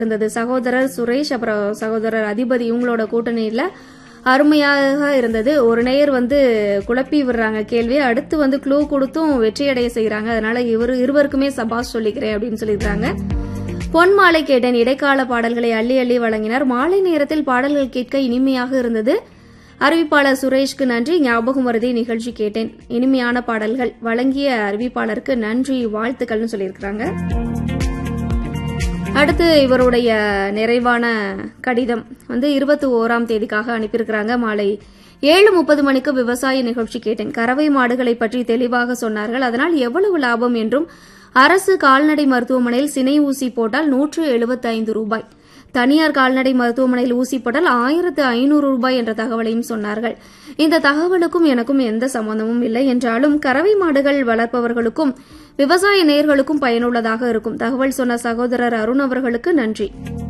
இருந்தது சகோதரர் சுரேஷ் அப்புறம் சகோதரர் அதிபதி இவங்களோட கூட்டணியில அருமையாக இருந்தது ஒரு நேயர் வந்து குழப்பி விடுறாங்க கேள்வியை அடுத்து வந்து க்ளூ கொடுத்தும் வெற்றியடைய செய்யறாங்க அதனால இவர் இருவருக்குமே சபாஷ் சொல்லிக்கிறேன் அப்படின்னு சொல்லியிருக்காங்க பொன் மாலை கேட்டேன் இடைக்கால பாடல்களை அள்ளி அள்ளி வழங்கினார் மாலை நேரத்தில் பாடல்கள் கேட்க இனிமையாக இருந்தது அறிவிப்பாளர் சுரேஷ்க்கு நன்றி ஞாபகம் வருதே நிகழ்ச்சி கேட்டேன் இனிமையான பாடல்கள் வழங்கிய அறிவிப்பாளருக்கு நன்றி வாழ்த்துக்கள்னு சொல்லியிருக்கிறாங்க அடுத்து இவருடைய நிறைவான கடிதம் வந்து இருபத்தி ஓராம் தேதிக்காக அனுப்பியிருக்கிறாங்க மாலை ஏழு முப்பது மணிக்கு விவசாய நிகழ்ச்சி கேட்டேன் கறவை மாடுகளை பற்றி தெளிவாக சொன்னார்கள் அதனால் எவ்வளவு லாபம் என்றும் அரசு கால்நடை மருத்துவமனையில் சினை ஊசி போட்டால் நூற்று எழுபத்தைந்து ரூபாய் தனியார் கால்நடை மருத்துவமனையில் ஊசி போட்டால் ஆயிரத்து ஐநூறு ரூபாய் என்ற தகவலையும் சொன்னார்கள் இந்த தகவலுக்கும் எனக்கும் எந்த சம்பந்தமும் இல்லை என்றாலும் கறவை மாடுகள் வளர்ப்பவர்களுக்கும் விவசாய நேயர்களுக்கும் பயனுள்ளதாக இருக்கும் தகவல் சொன்ன சகோதரர் அருண் அவர்களுக்கு நன்றி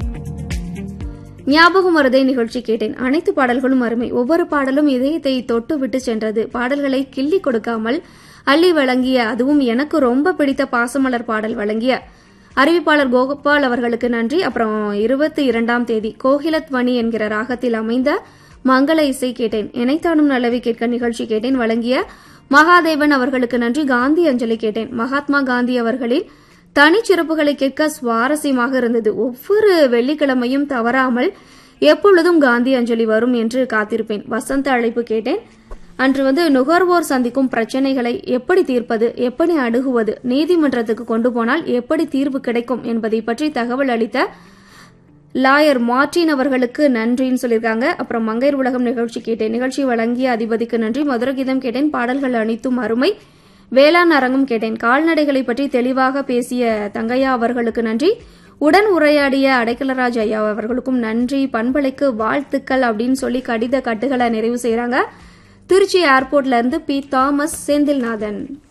ஞாபகம் வருதை நிகழ்ச்சி கேட்டேன் அனைத்து பாடல்களும் அருமை ஒவ்வொரு பாடலும் இதயத்தை தொட்டு விட்டு சென்றது பாடல்களை கிள்ளி கொடுக்காமல் அள்ளி வழங்கிய அதுவும் எனக்கு ரொம்ப பிடித்த பாசமலர் பாடல் வழங்கிய அறிவிப்பாளர் கோபால் அவர்களுக்கு நன்றி அப்புறம் இருபத்தி இரண்டாம் தேதி கோகிலத் மணி என்கிற ராகத்தில் அமைந்த மங்கள இசை கேட்டேன் இணைத்தானும் நல்லவி கேட்க நிகழ்ச்சி கேட்டேன் வழங்கிய மகாதேவன் அவர்களுக்கு நன்றி காந்தி அஞ்சலி கேட்டேன் மகாத்மா காந்தி அவர்களின் தனிச்சிறப்புகளை கேட்க சுவாரஸ்யமாக இருந்தது ஒவ்வொரு வெள்ளிக்கிழமையும் தவறாமல் எப்பொழுதும் காந்தி அஞ்சலி வரும் என்று காத்திருப்பேன் வசந்த அழைப்பு கேட்டேன் அன்று வந்து நுகர்வோர் சந்திக்கும் பிரச்சனைகளை எப்படி தீர்ப்பது எப்படி அணுகுவது நீதிமன்றத்துக்கு கொண்டு போனால் எப்படி தீர்வு கிடைக்கும் என்பதை பற்றி தகவல் அளித்த லாயர் மார்டின் அவர்களுக்கு நன்றின்னு சொல்லியிருக்காங்க அப்புறம் மங்கையர் உலகம் நிகழ்ச்சி கேட்டேன் நிகழ்ச்சி வழங்கிய அதிபதிக்கு நன்றி மதுரகீதம் கேட்டேன் பாடல்கள் அனைத்தும் அருமை வேளாண் அரங்கம் கேட்டேன் கால்நடைகளை பற்றி தெளிவாக பேசிய தங்கையா அவர்களுக்கு நன்றி உடன் உரையாடிய அடைக்கலராஜ் ஐயா அவர்களுக்கும் நன்றி பண்பலைக்கு வாழ்த்துக்கள் அப்படின்னு சொல்லி கடித கட்டுகளை நிறைவு செய்றாங்க திருச்சி ஏர்போர்ட்ல இருந்து பி தாமஸ் செந்தில்நாதன்